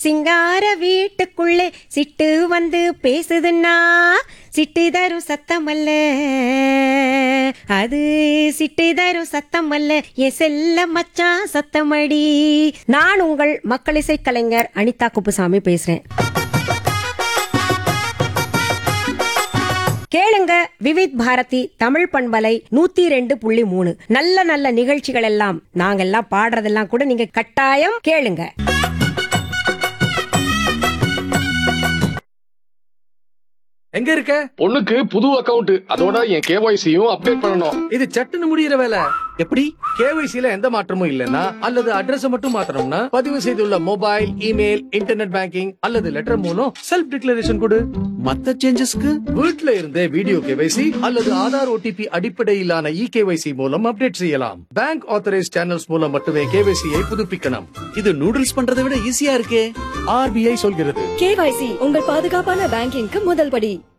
சிங்கார வீட்டுக்குள்ளே சிட்டு வந்து பேசுதுன்னா சிட்டு தரும் சத்தம் அல்ல அது சிட்டு தரும் சத்தம் அல்ல என் செல்ல மச்சான் சத்தமடி நான் உங்கள் மக்கள் இசை கலைஞர் அனிதா குப்புசாமி பேசுறேன் கேளுங்க விவித் பாரதி தமிழ் பண்பலை நூத்தி ரெண்டு புள்ளி மூணு நல்ல நல்ல நிகழ்ச்சிகள் எல்லாம் நாங்கெல்லாம் பாடுறதெல்லாம் கூட நீங்க கட்டாயம் கேளுங்க எங்க இருக்க பொண்ணுக்கு புது அக்கவுண்ட் அதோட என் கேஒய்சியும் அப்டேட் பண்ணணும் இது சட்டுன்னு முடியிற வேலை எப்படி கேவைசில எந்த மாற்றமும் இல்லனா அல்லது அட்ரஸ் மட்டும் மாத்தணும்னா பதிவு செய்துள்ள மொபைல் இமெயில் இன்டர்நெட் பேங்கிங் அல்லது லெட்டர் மூலம் செல்ஃப் டிக்ளரேஷன் கொடு மத்த சேஞ்சஸ்க்கு வீட்ல இருந்தே வீடியோ கேவைசி அல்லது ஆதார் ஓடிபி அடிப்படையிலான இ கேவைசி மூலம் அப்டேட் செய்யலாம் பேங்க் ஆத்தரைஸ் சேனல்ஸ் மூலம் மட்டுமே கேவைசியை புதுப்பிக்கணும் இது நூடுல்ஸ் பண்றதை விட ஈஸியா இருக்கே ஆர்பிஐ சொல்கிறது கேவைசி உங்கள் பாதுகாப்பான பேங்கிங்க்கு முதல் படி